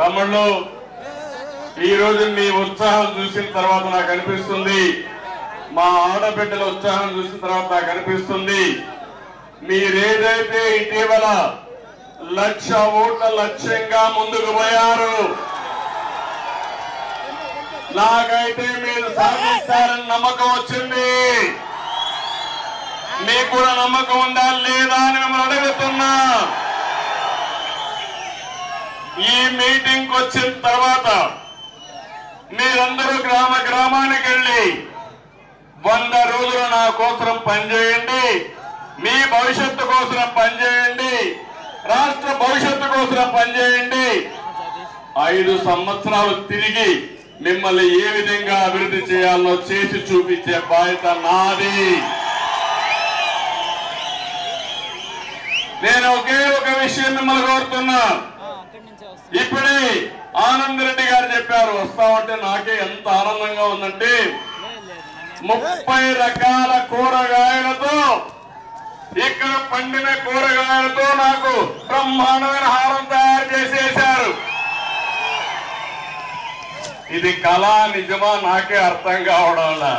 తమ్ముళ్ళు ఈ రోజు మీ ఉత్సాహం చూసిన తర్వాత నాకు అనిపిస్తుంది మా ఆడబిడ్డల ఉత్సాహం చూసిన తర్వాత నాకు అనిపిస్తుంది మీరేదైతే ఇటీవల లక్ష ఓట్ల లక్ష్యంగా ముందుకు పోయారు నాకైతే మీరు సాధిస్తారని నమ్మకం వచ్చింది మీకు కూడా నమ్మకం ఉందా లేదా అని మిమ్మల్ని అడుగుతున్నా ఈ మీటింగ్ వచ్చిన తర్వాత మీరందరూ గ్రామ గ్రామానికి వెళ్ళి వంద రోజులు నా కోసం పనిచేయండి మీ భవిష్యత్తు కోసం పనిచేయండి రాష్ట్ర భవిష్యత్తు కోసం పనిచేయండి ఐదు సంవత్సరాలు తిరిగి మిమ్మల్ని ఏ విధంగా అభివృద్ధి చేయాలో చేసి చూపించే బాధ్యత నాది నేను ఒకే ఒక విషయం మిమ్మల్ని కోరుతున్నా అక్కడి నుంచే వస్తుంది ఇప్పుడే ఆనంద్ రెడ్డి గారు చెప్పారు వస్తామంటే నాకే ఎంత ఆనందంగా ఉందంటే లేదు లేదు నన్ను ముప్పై రకాల కూరగాయలతో ఇక్కడ పండిన కూరగాయలతో నాకు బ్రహ్మాండమైన హారం తయారు చేసేశారు ఇది కళ నిజమా నాకే అర్థం కావడంలా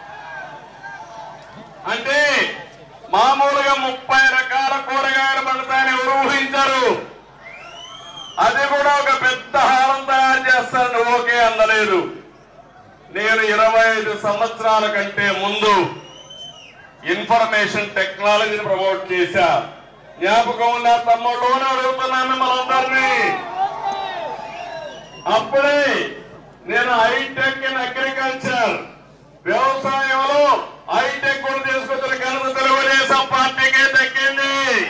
అంటే మామూలుగా ముప్పై రకాల కూరగాయలు పండుతాయని ఎవరు ఊహించరు అది కూడా ఒక పెద్ద హారం తయారు చేస్తాను ఓకే అందలేదు నేను ఇరవై ఐదు సంవత్సరాల కంటే ముందు ఇన్ఫర్మేషన్ టెక్నాలజీని ప్రమోట్ చేశా జ్ఞాపకం ఉన్న తమ్ముడులోనే అడుగుతున్నా మిమ్మల్ని అందరినీ అప్పుడే నేను హైటెక్ ఇన్ అగ్రికల్చర్ వ్యవసాయంలో హైటెక్ కూడా తీసుకొచ్చిన ఘనత తెలుగుదేశం పార్టీకే దక్కింది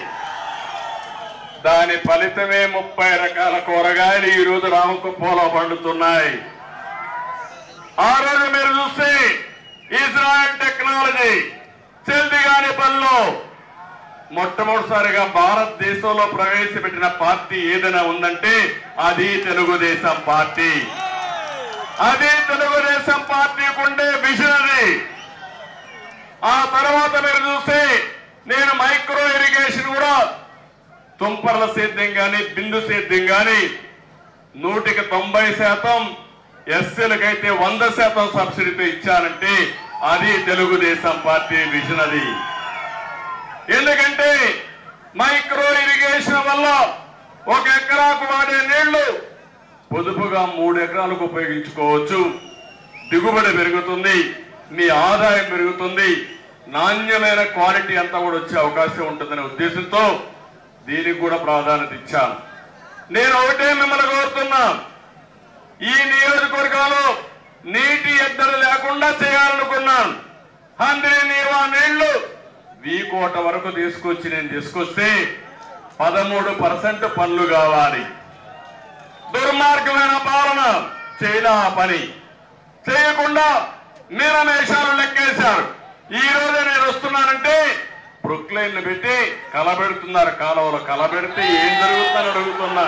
దాని ఫలితమే ముప్పై రకాల కూరగాయలు ఈ రోజు రామకుప్పంలో పండుతున్నాయి ఆ రోజు మీరు చూస్తే ఇజ్రాయెల్ టెక్నాలజీ చెల్దిగాని పనిలో మొట్టమొదటిసారిగా భారతదేశంలో ప్రవేశపెట్టిన పార్టీ ఏదైనా ఉందంటే అది తెలుగుదేశం పార్టీ అది తెలుగుదేశం పార్టీకి ఉండే విజన్ అది ఆ తర్వాత మీరు చూస్తే నేను మైక్రో ఇరిగేషన్ కూడా తుంపర్ల సేద్యం గాని బిందు సేద్యం గాని నూటికి తొంభై శాతం ఎస్సీలకైతే వంద శాతం సబ్సిడీతో ఇచ్చానంటే అది తెలుగుదేశం పార్టీ విజన్ అది ఎందుకంటే మైక్రో ఇరిగేషన్ వల్ల ఒక ఎకరాకు వాడే నీళ్లు పొదుపుగా మూడు ఎకరాలకు ఉపయోగించుకోవచ్చు దిగుబడి పెరుగుతుంది మీ ఆదాయం పెరుగుతుంది నాణ్యమైన క్వాలిటీ అంతా కూడా వచ్చే అవకాశం ఉంటుందనే ఉద్దేశంతో దీనికి కూడా ప్రాధాన్యత ఇచ్చాను నేను ఒకటే మిమ్మల్ని కోరుతున్నా ఈ నియోజకవర్గంలో నీటి ఎద్దడి లేకుండా చేయాలనుకున్నాను హంద్రి నీవా నీళ్లు వీకోట వరకు తీసుకొచ్చి నేను తీసుకొస్తే పదమూడు పర్సెంట్ పనులు కావాలి దుర్మార్గమైన పాలన చేయలే ఆ పని చేయకుండా మీరమేషాలు లెక్కేశారు ఈ రోజు నేను వస్తున్నానంటే ప్రొక్లైన్ పెట్టి కలబెడుతున్నారు కాలువలో కలబెడితే ఏం జరుగుతుందని అడుగుతున్నా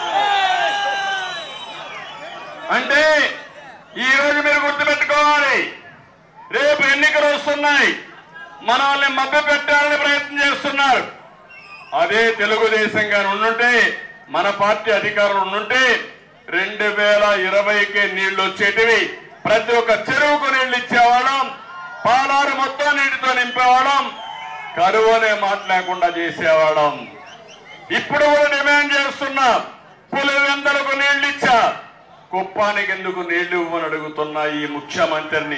అంటే ఈ రోజు మీరు గుర్తుపెట్టుకోవాలి రేపు ఎన్నికలు వస్తున్నాయి మన వాళ్ళని మభ్య పెట్టాలని ప్రయత్నం చేస్తున్నారు అదే తెలుగుదేశం గారు ఉండుంటే మన పార్టీ అధికారులు ఉండుంటే రెండు వేల ఇరవైకే నీళ్లు వచ్చేటివి ప్రతి ఒక్క చెరువుకు నీళ్లు ఇచ్చేవాళ్ళం పాలారు మొత్తం నీటితో నింపేవాళ్ళం కరువు అనే మాట లేకుండా చేసేవాళ్ళం ఇప్పుడు కూడా డిమాండ్ చేస్తున్నా పులివెందలకు నీళ్లు ఇచ్చా కుప్పానికి ఎందుకు నీళ్లు ఇవ్వమని అడుగుతున్నా ఈ ముఖ్యమంత్రిని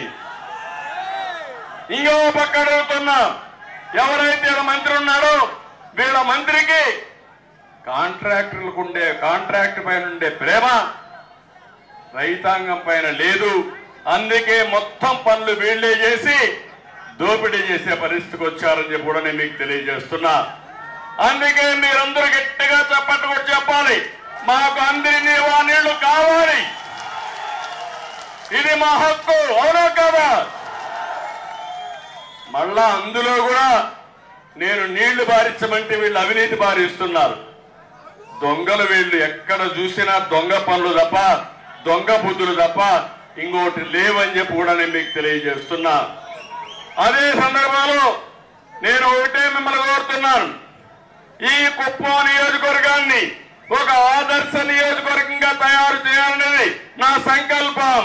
ఇంకో పక్క అడుగుతున్నా ఎవరైతే ఈడ మంత్రి ఉన్నాడో వీళ్ళ మంత్రికి కాంట్రాక్టర్లకు ఉండే కాంట్రాక్ట్ పైన ఉండే ప్రేమ రైతాంగం పైన లేదు అందుకే మొత్తం పనులు వీళ్ళే చేసి దోపిడీ చేసే పరిస్థితికి వచ్చారని చెప్పి కూడా నేను మీకు తెలియజేస్తున్నా అందుకే మీరందరూ గట్టిగా చప్పట్లు కొట్టి చెప్పాలి మాకు అందరినీ ఆ నీళ్లు కావాలి ఇది మా హక్కు అవునా కదా మళ్ళా అందులో కూడా నేను నీళ్లు బారించమంటే వీళ్ళు అవినీతి బారిస్తున్నారు దొంగలు వీళ్ళు ఎక్కడ చూసినా దొంగ పనులు తప్ప దొంగ బుద్ధులు తప్ప ఇంకోటి లేవని చెప్పి కూడా నేను మీకు తెలియజేస్తున్నా అదే సందర్భంలో నేను ఒకటే మిమ్మల్ని కోరుతున్నాను ఈ కుప్పం నియోజకవర్గాన్ని ఒక ఆదర్శ నియోజకవర్గంగా తయారు చేయాలనేది నా సంకల్పం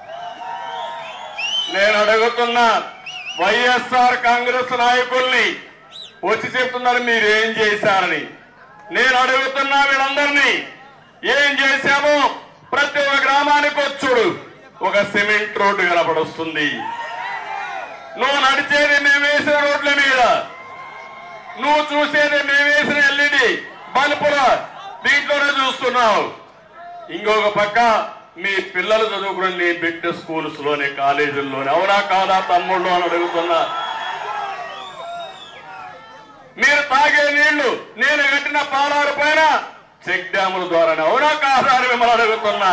నేను అడుగుతున్నా వైఎస్ఆర్ కాంగ్రెస్ నాయకుల్ని వచ్చి చెప్తున్నారు మీరు ఏం చేశారని నేను అడుగుతున్నా వీళ్ళందరినీ ఏం చేశామో ప్రతి ఒక్క గ్రామానికి వచ్చుడు ఒక సిమెంట్ రోడ్డు కనపడొస్తుంది నువ్వు నడిచేది మేము వేసిన రోడ్ల మీద నువ్వు చూసేది మేము వేసిన ఎల్ఈడి బల్బుల దీంట్లోనే చూస్తున్నావు ఇంకొక పక్క మీ పిల్లలు చదువుకున్న నీ బిడ్డ స్కూల్స్ లోనే కాలేజీల్లోనే అవునా కాదా తమ్ముళ్ళు అని అడుగుతున్నా మీరు తాగే నీళ్లు నేను కట్టిన పాలారు పైన చెక్ డ్యాముల ద్వారానే అవునా కాదా అని మిమ్మల్ని అడుగుతున్నా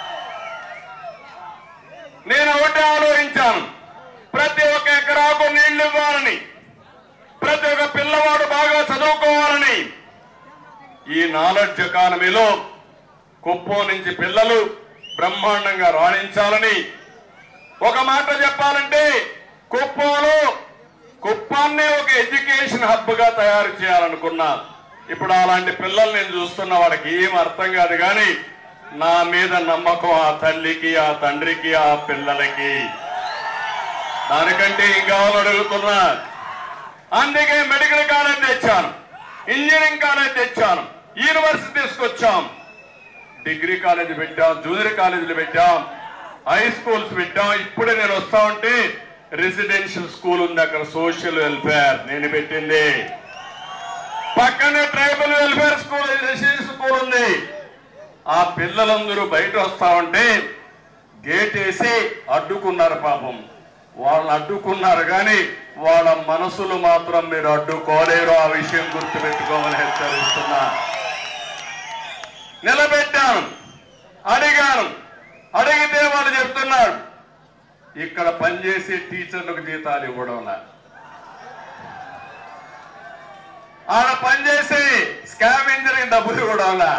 నేను ఒకటే ఆలోచించాను ప్రతి ఒక్క ఎకరాకు నీళ్లు ఇవ్వాలని ప్రతి ఒక్క పిల్లవాడు బాగా చదువుకోవాలని ఈ నాలెడ్జ్ ఎకానమీలో కుప్పం నుంచి పిల్లలు బ్రహ్మాండంగా రాణించాలని ఒక మాట చెప్పాలంటే కుప్పంలో కుప్పాన్ని ఒక ఎడ్యుకేషన్ హబ్ గా తయారు చేయాలనుకున్నా ఇప్పుడు అలాంటి పిల్లలు నేను చూస్తున్న వాళ్ళకి ఏం అర్థం కాదు కానీ నా మీద నమ్మకం ఆ తల్లికి ఆ తండ్రికి ఆ పిల్లలకి దానికంటే ఏం కావాలో అడుగుతున్నా అందుకే మెడికల్ కాలేజ్ తెచ్చాను ఇంజనీరింగ్ కాలేజ్ తెచ్చాను యూనివర్సిటీ తీసుకొచ్చాం డిగ్రీ కాలేజ్ పెట్టాం జూనియర్ కాలేజీలు పెట్టాం హై స్కూల్స్ పెట్టాం ఇప్పుడే నేను వస్తా ఉంటే రెసిడెన్షియల్ స్కూల్ ఉంది అక్కడ సోషల్ వెల్ఫేర్ నేను పెట్టింది పక్కనే tribal welfare school residential school ఉంది ఆ పిల్లలందరూ బయట వస్తా ఉంటే గేట్ వేసి అడ్డుకున్నారు పాపం వాళ్ళని అడ్డుకున్నారు కానీ వాళ్ళ మనసులు మాత్రం మీరు అడ్డుకోలేరు ఆ విషయం గుర్తుపెట్టుకోమని హెచ్చరిస్తున్నా నిలబెట్టాను అడిగాను అడిగితే వాళ్ళు చెప్తున్నారు ఇక్కడ పనిచేసే టీచర్లకు జీతాలు ఇవ్వడంలా ఆడ పనిచేసే స్కావెంజర్కి డబ్బులు ఇవ్వడంలా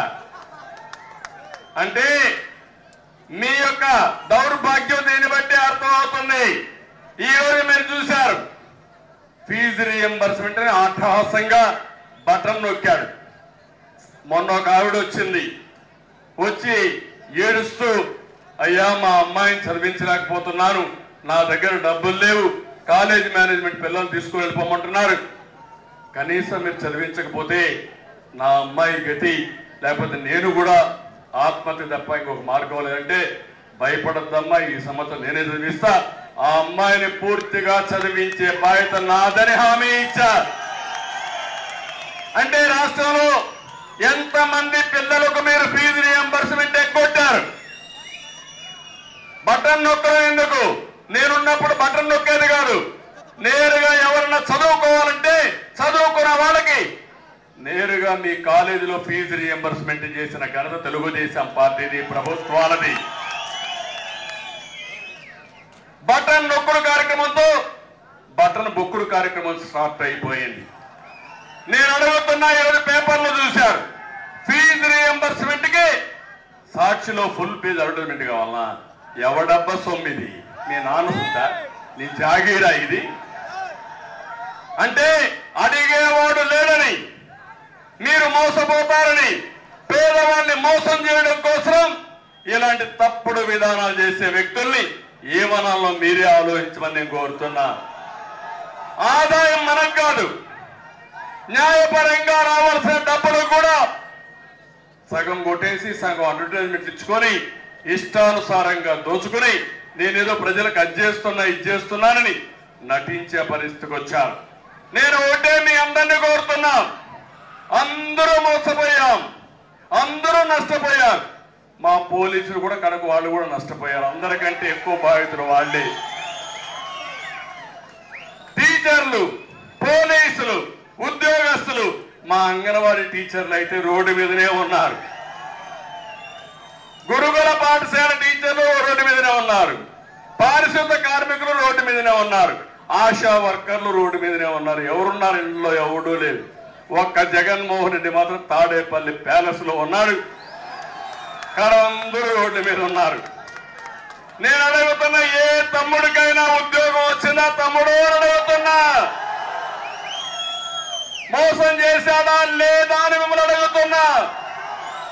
అంటే మీ యొక్క దౌర్భాగ్యం దీన్ని బట్టి అర్థమవుతుంది ఈ రోజు మీరు చూశారు ఫీజు రియంబర్స్మెంట్ అని అట్టహాసంగా బటన్ నొక్కాడు మొన్న ఒక ఆవిడ వచ్చింది వచ్చి ఏడుస్తూ అయ్యా మా అమ్మాయిని చదివించలేకపోతున్నాను నా దగ్గర డబ్బులు లేవు కాలేజ్ మేనేజ్మెంట్ పిల్లల్ని తీసుకుని వెళ్ళిపోమంటున్నారు కనీసం మీరు చదివించకపోతే నా అమ్మాయి గతి లేకపోతే నేను కూడా ఆత్మహత్య తప్ప ఇంకొక మార్గం లేదంటే భయపడద్దమ్మా ఈ సంవత్సరం నేనే చదివిస్తా ఆ అమ్మాయిని పూర్తిగా చదివించే బాధ్యత నాదని హామీ ఇచ్చా అంటే రాష్ట్రంలో ఎంత మంది పిల్లలకు మీరు ఫీజు రియంబర్స్మెంట్ ఎగ్గొట్టారు బటన్ నొక్కడం ఎందుకు నేనున్నప్పుడు బటన్ నొక్కేది కాదు నేరుగా ఎవరన్నా చదువుకోవాలంటే చదువుకున్న వాళ్ళకి నేరుగా మీ కాలేజీలో ఫీజు రియంబర్స్మెంట్ చేసిన ఘనత తెలుగుదేశం పార్టీది ప్రభుత్వాలది బటన్ నొక్కుడు కార్యక్రమంతో బటన్ బొక్కుడు కార్యక్రమం స్టార్ట్ అయిపోయింది నేను అడుగుతున్నా ఈరోజు పేపర్లో చూశారు ఫీజు రియంబర్స్మెంట్ కి సాక్షిలో ఫుల్ పేజ్ అడ్వర్టైజ్మెంట్ కావాలనా ఎవడబ్బ సొమ్మిది మీ నాన్న ఉందా నీ జాగీరా ఇది అంటే అడిగేవాడు లేడని మీరు మోసపోతారని పేదవాళ్ళని మోసం చేయడం కోసం ఇలాంటి తప్పుడు విధానాలు చేసే వ్యక్తుల్ని ఏమనాలో మీరే ఆలోచించమని నేను కోరుతున్నా ఆదాయం మనకు కాదు న్యాయపరంగా రావాల్సిన డబ్బులు కూడా సగం కొట్టేసి సగం అడ్వర్టైజ్మెంట్ ఇచ్చుకొని ఇష్టానుసారంగా దోచుకుని నేనేదో ప్రజలకు అది చేస్తున్నా ఇది చేస్తున్నానని నటించే పరిస్థితికి వచ్చారు నేను ఒకటే మీ అందరినీ కోరుతున్నా అందరూ మోసపోయాం అందరూ నష్టపోయారు మా పోలీసులు కూడా కనుక వాళ్ళు కూడా నష్టపోయారు అందరికంటే ఎక్కువ బాధితులు వాళ్ళే టీచర్లు పోలీసులు ఉద్యోగస్తులు మా అంగన్వాడీ టీచర్లు అయితే రోడ్డు మీదనే ఉన్నారు గురుకుల పాఠశాల టీచర్లు రోడ్డు మీదనే ఉన్నారు పారిశుద్ధ కార్మికులు రోడ్డు మీదనే ఉన్నారు ఆశా వర్కర్లు రోడ్డు మీదనే ఉన్నారు ఎవరున్నారు ఇంట్లో ఎవడూ లేదు ఒక్క జగన్మోహన్ రెడ్డి మాత్రం తాడేపల్లి ప్యాలెస్ లో ఉన్నాడు కానీ అందరూ రోడ్డు మీద ఉన్నారు నేను అడుగుతున్నా ఏ తమ్ముడికైనా ఉద్యోగం వచ్చిందా తమ్ముడు అని అడుగుతున్నా మోసం చేశాడా లేదా అని మిమ్మల్ని అడుగుతున్నా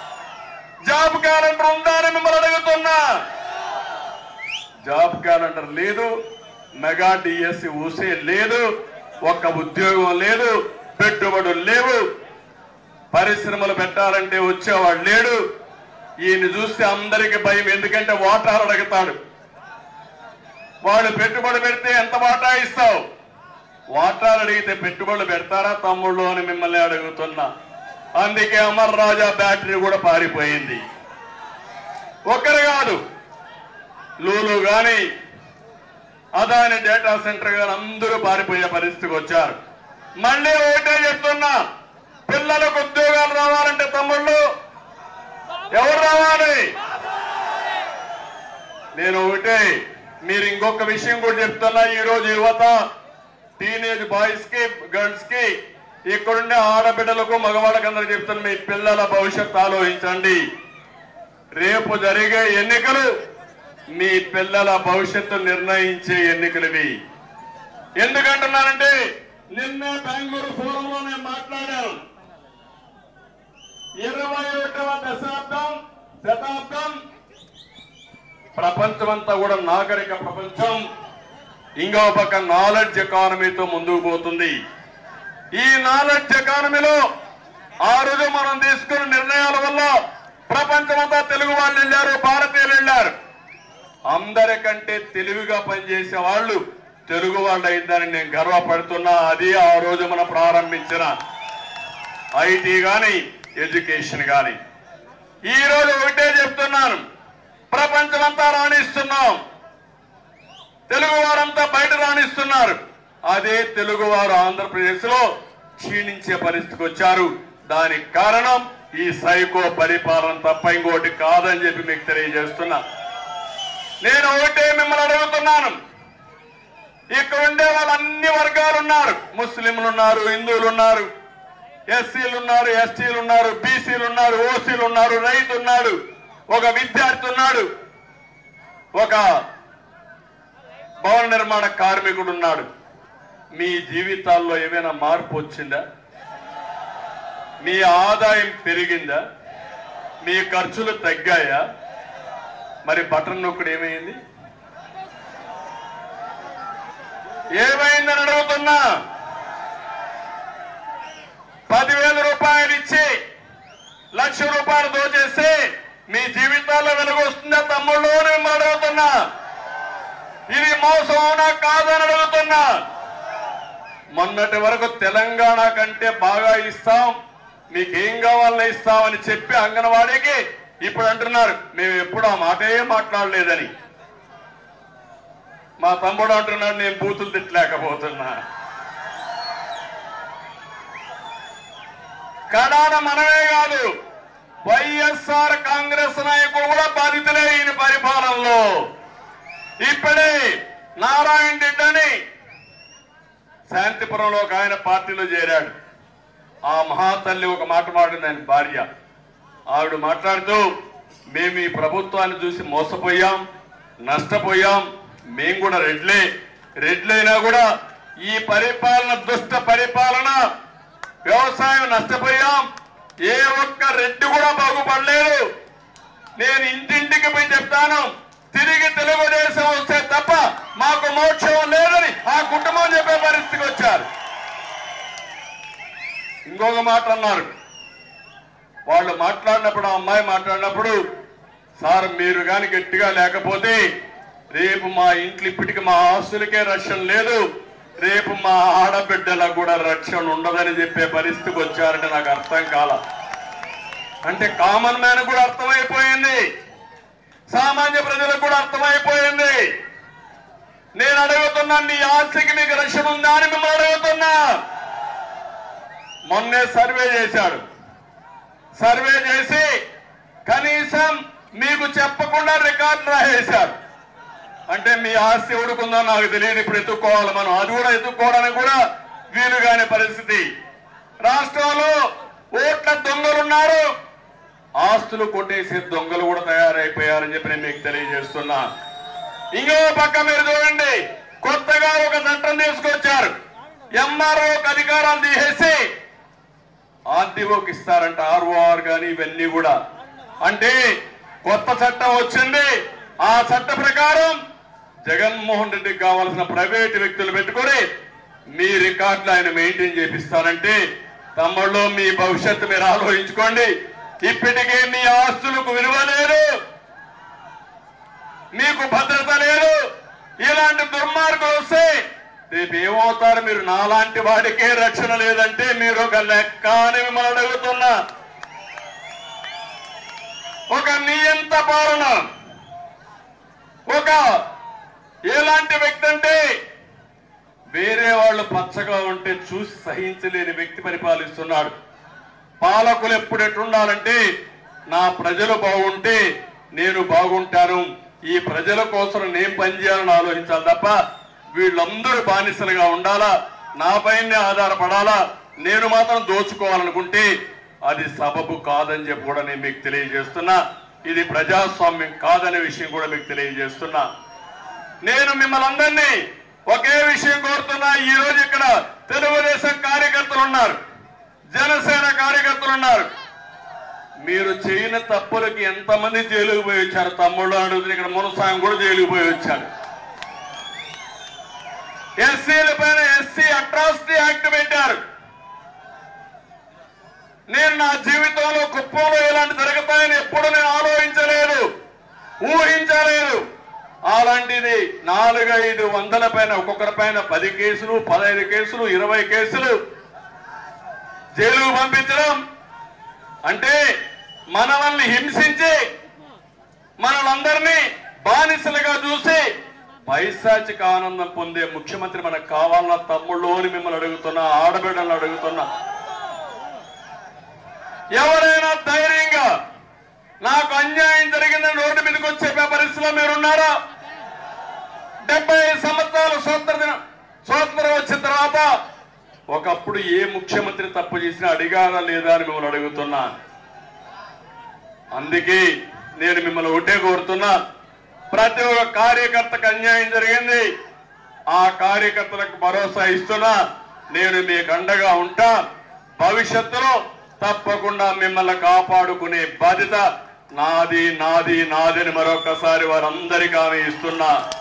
జాబ్ క్యాలెండర్ లేదు మెగా డిఎస్సి ఊసే లేదు ఒక్క ఉద్యోగం లేదు పెట్టుబడులు లేవు పరిశ్రమలు పెట్టాలంటే వచ్చేవాడు లేడు ఈయన చూస్తే అందరికి భయం ఎందుకంటే వాటాలు అడుగుతాడు వాళ్ళు పెట్టుబడి పెడితే ఎంత వాటా ఇస్తావు వాటాలు అడిగితే పెట్టుబడులు పెడతారా తమ్ముళ్ళు అని మిమ్మల్ని అడుగుతున్నా అందుకే అమర్ రాజా బ్యాటరీ కూడా పారిపోయింది ఒక్కరు కాదు లూలు గాని అదాని డేటా సెంటర్ గాని అందరూ పారిపోయే పరిస్థితికి వచ్చారు మళ్ళీ ఒకటే చెప్తున్నా పిల్లలకు ఉద్యోగాలు రావాలంటే తమ్ముళ్ళు ఎవరు రావాలి నేను ఒకటే మీరు ఇంకొక విషయం కూడా చెప్తున్నా ఈ రోజు యువత టీనేజ్ బాయ్స్ కి గర్ల్స్ కి ఇక్కడుండే ఆడబిడ్డలకు మగవాళ్ళకి అందరూ చెప్తున్నా మీ పిల్లల భవిష్యత్తు ఆలోచించండి రేపు జరిగే ఎన్నికలు మీ పిల్లల భవిష్యత్తు నిర్ణయించే ఎన్నికలు ఇవి ఎందుకంటున్నానంటే నిన్నే బెంగళూరు ఫోరంలో నేను మాట్లాడాను ఇరవై ఒకటవ దశాబ్దం శతాబ్దం ప్రపంచమంతా కూడా నాగరిక ప్రపంచం ఇంకో పక్క నాలెడ్జ్ ఎకానమీతో ముందుకు పోతుంది ఈ నాలెడ్జ్ ఎకానమీలో ఆ రోజు మనం తీసుకున్న నిర్ణయాల వల్ల ప్రపంచమంతా తెలుగు వాళ్ళు వెళ్ళారు భారతీయులు వెళ్ళారు అందరికంటే తెలివిగా పనిచేసే వాళ్ళు తెలుగు వాళ్ళు అయిందని నేను గర్వపడుతున్నా అది ఆ రోజు మనం ప్రారంభించిన ఐటీ గాని ఎడ్యుకేషన్ గాని ఈ రోజు ఒకటే చెప్తున్నాను ప్రపంచమంతా రాణిస్తున్నాం తెలుగు వారంతా బయట రాణిస్తున్నారు అదే తెలుగు వారు ఆంధ్రప్రదేశ్ లో క్షీణించే పరిస్థితికి వచ్చారు దానికి కారణం ఈ సైకో పరిపాలన తప్ప ఇంకోటి కాదని చెప్పి మీకు తెలియజేస్తున్నా నేను ఒకటే మిమ్మల్ని అడుగుతున్నాను ఇక్కడ ఉండే వాళ్ళు అన్ని వర్గాలు ఉన్నారు ముస్లింలు ఉన్నారు హిందువులు ఉన్నారు ఎస్సీలు ఉన్నారు ఎస్టీలు ఉన్నారు బీసీలు ఉన్నారు ఓసీలు ఉన్నారు రైతు ఉన్నాడు ఒక విద్యార్థి ఉన్నాడు ఒక భవన నిర్మాణ కార్మికుడు ఉన్నాడు మీ జీవితాల్లో ఏమైనా మార్పు వచ్చిందా మీ ఆదాయం పెరిగిందా మీ ఖర్చులు తగ్గాయా మరి బటన్ నొక్కుడు ఏమైంది ఏమైందని అడుగుతున్నా పదివేల రూపాయలు ఇచ్చి లక్ష రూపాయలు దోచేస్తే మీ జీవితాల్లో వెలుగు వస్తుందా తమ్ముళ్ళు అని మిమ్మల్ని అడుగుతున్నా ఇది మోసం అవునా కాదని అడుగుతున్నా మొన్నటి వరకు తెలంగాణ కంటే బాగా ఇస్తాం మీకేం కావాలని ఇస్తామని చెప్పి అంగన్వాడీకి ఇప్పుడు అంటున్నారు మేము ఎప్పుడు ఆ మాటే మాట్లాడలేదని మా తమ్ముడు అంటున్నాడు నేను బూతులు తిట్టలేకపోతున్నా కడాన మనమే కాదు వైఎస్ఆర్ కాంగ్రెస్ నాయకులు కూడా బాధితులే ఈయన పరిపాలనలో ఇప్పుడే నారాయణ రెడ్డి అని శాంతిపురంలో ఒక ఆయన పార్టీలో చేరాడు ఆ మహాతల్లి ఒక మాట మాట్లాడింది ఆయన భార్య ఆవిడ మాట్లాడుతూ మేము ఈ ప్రభుత్వాన్ని చూసి మోసపోయాం నష్టపోయాం మేము కూడా రెడ్లే రెడ్లైనా కూడా ఈ పరిపాలన దుష్ట పరిపాలన వ్యవసాయం నష్టపోయాం ఏ ఒక్క రెడ్డి కూడా బాగుపడలేదు నేను ఇంటింటికి పోయి చెప్తాను తిరిగి తెలుగుదేశం వస్తే తప్ప మాకు మోక్షం లేదని ఆ కుటుంబం చెప్పే పరిస్థితికి వచ్చారు ఇంకొక మాట అన్నారు వాళ్ళు మాట్లాడినప్పుడు ఆ అమ్మాయి మాట్లాడినప్పుడు సార్ మీరు గాని గట్టిగా లేకపోతే రేపు మా ఇంట్లో ఇప్పటికి మా ఆస్తులకే రక్షణ లేదు రేపు మా ఆడబిడ్డలకు కూడా రక్షణ ఉండదని చెప్పే పరిస్థితికి వచ్చారంటే నాకు అర్థం కాల అంటే కామన్ మ్యాన్ కూడా అర్థమైపోయింది సామాన్య ప్రజలకు కూడా అర్థమైపోయింది నేను అడుగుతున్నా మీ ఆస్తికి మీకు రక్షణ ఉందా అని మిమ్మల్ని అడుగుతున్నా మొన్నే సర్వే చేశాడు సర్వే చేసి కనీసం మీకు చెప్పకుండా రికార్డు రాసేశారు అంటే మీ ఆస్తి ఎవడుకుందో నాకు తెలియదు ఇప్పుడు ఎత్తుక్కోవాలి మనం అది కూడా ఎత్తుక్కోవడానికి కూడా వీలు కాని పరిస్థితి రాష్ట్రంలో ఓట్ల దొంగలున్నారు ఆస్తులు కొట్టేసే దొంగలు కూడా తయారైపోయారని చెప్పి నేను మీకు తెలియజేస్తున్నా ఇంకో పక్క మీరు చూడండి కొత్తగా ఒక చట్టం తీసుకొచ్చారు ఎంఆర్ఓకి అధికారాలు తీసేసి ఆర్డీఓకి ఇస్తారంట ఆర్ఓఆర్ కానీ ఇవన్నీ కూడా అంటే కొత్త చట్టం వచ్చింది ఆ చట్ట ప్రకారం జగన్మోహన్ రెడ్డికి కావాల్సిన ప్రైవేట్ వ్యక్తులు పెట్టుకొని మీ రికార్డులు ఆయన మెయింటైన్ చేపిస్తారంటే తమ్ముళ్ళు మీ భవిష్యత్తు మీరు ఆలోచించుకోండి ఇప్పటికే మీ ఆస్తులకు విలువ లేదు మీకు భద్రత లేదు ఇలాంటి దుర్మార్గులు వస్తే రేపు ఏమవుతారు మీరు నాలాంటి వాడికే రక్షణ లేదంటే మీరు ఒక లెక్క అని మిమ్మల్ని అడుగుతున్నా ఒక నియంత పాలన ఒక ఎలాంటి వ్యక్తి అంటే వేరే వాళ్ళు పచ్చగా ఉంటే చూసి సహించలేని వ్యక్తి పరిపాలిస్తున్నాడు పాలకులు ఎప్పుడు ఎట్లుండాలంటే నా ప్రజలు బాగుంటే నేను బాగుంటాను ఈ ప్రజల కోసం నేను పనిచేయాలని ఆలోచించాలి తప్ప వీళ్ళందరూ బానిసలుగా ఉండాలా నా పైనే ఆధారపడాలా నేను మాత్రం దోచుకోవాలనుకుంటే అది సబబు కాదని చెప్పి కూడా నేను మీకు తెలియజేస్తున్నా ఇది ప్రజాస్వామ్యం కాదనే విషయం కూడా మీకు తెలియజేస్తున్నా నేను మిమ్మల్ని అందరినీ ఒకే విషయం కోరుతున్నా ఈ రోజు ఇక్కడ తెలుగుదేశం కార్యకర్తలు ఉన్నారు జనసేన కార్యకర్తలు ఉన్నారు మీరు చేయని తప్పులకి ఎంతమంది జైలుకు పోయి వచ్చారు తమ్ముళ్ళు అడుగుతుంది ఇక్కడ మునసాయం కూడా జైలుకు పోయి వచ్చారు ఎస్సీల పైన ఎస్సీ అట్రాసిటీ యాక్ట్ పెట్టారు నేను నా జీవితంలో కుప్పంలో ఇలాంటి జరుగుతాయని ఎప్పుడు నేను ఆలోచించలేదు ఊహించలేదు అలాంటిది నాలుగైదు వందల పైన ఒక్కొక్కరి పైన పది కేసులు పదహైదు కేసులు ఇరవై కేసులు జైలుకు పంపించడం అంటే మనల్ని హింసించి మనలందరినీ బానిసలుగా చూసి పైశాచిక ఆనందం పొందే ముఖ్యమంత్రి మనకు కావాలన్న తమ్ముళ్ళు అని మిమ్మల్ని అడుగుతున్నా ఆడబిడ్డలను అడుగుతున్నా ఎవరైనా ధైర్యంగా నాకు అన్యాయం జరిగిందని రోడ్డు మీదకి వచ్చే పరిస్థితిలో మీరున్నారా డెబ్బై ఐదు సంవత్సరాలు స్వతంత్ర దినం స్వాతంత్రం వచ్చిన తర్వాత ఒకప్పుడు ఏ ముఖ్యమంత్రి తప్పు చేసినా అడిగారా లేదా అని మిమ్మల్ని అడుగుతున్నా అందుకే నేను మిమ్మల్ని ఒకటే కోరుతున్నా ప్రతి ఒక్క కార్యకర్తకు అన్యాయం జరిగింది ఆ కార్యకర్తలకు భరోసా ఇస్తున్నా నేను మీకు అండగా ఉంటా భవిష్యత్తులో తప్పకుండా మిమ్మల్ని కాపాడుకునే బాధ్యత నాది నాది నాది అని మరొకసారి వారందరికీ ఆమె ఇస్తున్నా